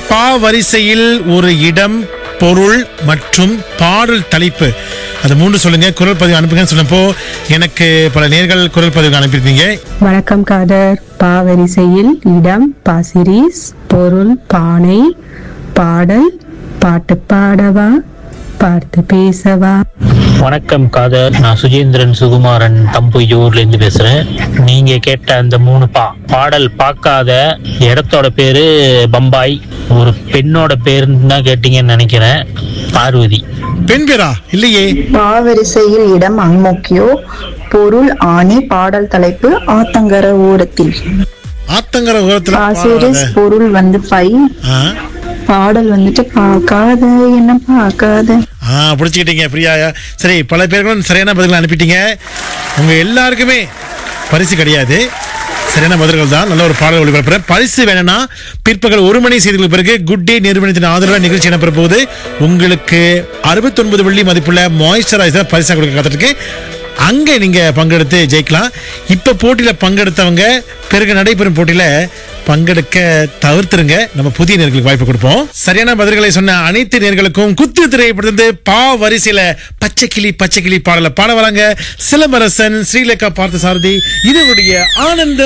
பா வரிசையில் ஒரு இடம் பொருள் மற்றும் பாடல் தலைப்பு அது மூன்று சொல்லுங்க குரல் பதிவு அனுப்புங்கன்னு சொன்னப்போ எனக்கு பல நேர்கள் குரல் பதிவு அனுப்பியிருந்தீங்க வணக்கம் காதர் பா வரிசையில் இடம் பாசிரிஸ் பொருள் பானை பாடல் பாட்டு பாடவா பார்த்து பேசவா வணக்கம் காதர் நான் சுஜேந்திரன் சுகுமாரன் தம்புயூர்ல இருந்து பேசுறேன் நீங்க கேட்ட அந்த மூணு பா பாடல் பார்க்காத இடத்தோட பேரு பம்பாய் ஒரு பெண்ணோட பேருன்னு தான் கேட்டீங்கன்னு நினைக்கிறேன் பார்வதி பெண் பேரா இல்லையே பாவரிசையில் இடம் அங்மோக்கியோ பொருள் ஆணி பாடல் தலைப்பு ஆத்தங்கர ஓரத்தில் ஆத்தங்கர ஓரத்துல பாசிரிஸ் பாடாத. பொருள் வந்து பை ஆ, பாடல் வந்துட்டு பார்க்காத என்ன பார்க்காத ஆ பிடிச்சிக்கிட்டீங்க பிரியா சரி பல பேர்களும் சரியான பதில்கள் அனுப்பிட்டீங்க உங்க எல்லாருக்குமே பரிசு கிடையாது சரியான பதில்கள் தான் நல்ல ஒரு பாடல் ஒளிபரப்புறேன் பரிசு வேணும்னா பிற்பகல் ஒரு மணி செய்திகளுக்கு பிறகு குட் டே நிறுவனத்தின் ஆதரவு நிகழ்ச்சி நடைபெற போகுது உங்களுக்கு 69 வெள்ளி மதிப்புள்ள மாய்ஸ்சரைசர் பரிசா கொடுக்க காத்திருக்கு அங்க நீங்க பங்கெடுத்து ஜெயிக்கலாம் இப்ப போட்டியில பங்கெடுத்தவங்க பிறகு நடைபெறும் போட்டியில பங்கெடுக்க தவிர்த்துருங்க நம்ம புதிய நேர்களுக்கு வாய்ப்பு கொடுப்போம் சரியான பதில்களை சொன்ன அனைத்து நேர்களுக்கும் குத்து திரைப்படத்திலிருந்து பா வரிசையில பச்சை கிளி பச்சை கிளி பாடல பாட வராங்க சிலம்பரசன் ஸ்ரீலேகா பார்த்த சாரதி இதனுடைய ஆனந்த